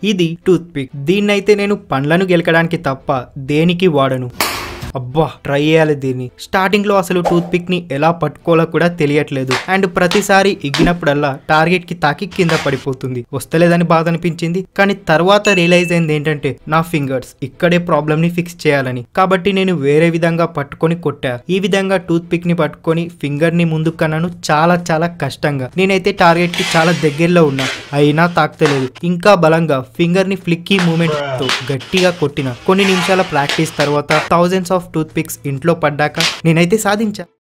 ఇది tooth pick దీన్నైతే నేను పండ్లను గెలకడానికి తప్ప దేనికి వాడను అబ్బా ట్రై చేయాలి దీన్ని స్టార్టింగ్ లో అసలు టూత్ పిక్ ని ఎలా పట్టుకోవాలో కూడా తెలియట్లేదు అండ్ ప్రతిసారి ఇగ్గినప్పుడల్లా టార్గెట్ కి తాకి కింద పడిపోతుంది వస్తలేదని బాధ అనిపించింది కానీ తర్వాత రియలైజ్ అయింది ఏంటంటే నా ఫింగర్స్ ఇక్కడే ప్రాబ్లమ్ ని ఫిక్స్ చేయాలని కాబట్టి నేను వేరే విధంగా పట్టుకొని కొట్టా ఈ విధంగా టూత్ పిక్ ని పట్టుకొని ఫింగర్ ని ముందుకు కన్నాను చాలా చాలా కష్టంగా నేనైతే టార్గెట్ కి చాలా దగ్గరలో ఉన్నా అయినా తాకుతలేదు ఇంకా బలంగా ఫింగర్ ని ఫ్లిక్కీ మూమెంట్ తో గట్టిగా కొట్టిన కొన్ని నిమిషాల ప్రాక్టీస్ తర్వాత థౌజండ్స్ ఆఫ్ టూత్ పిక్స్ ఇంట్లో పడ్డాక నేనైతే సాధించా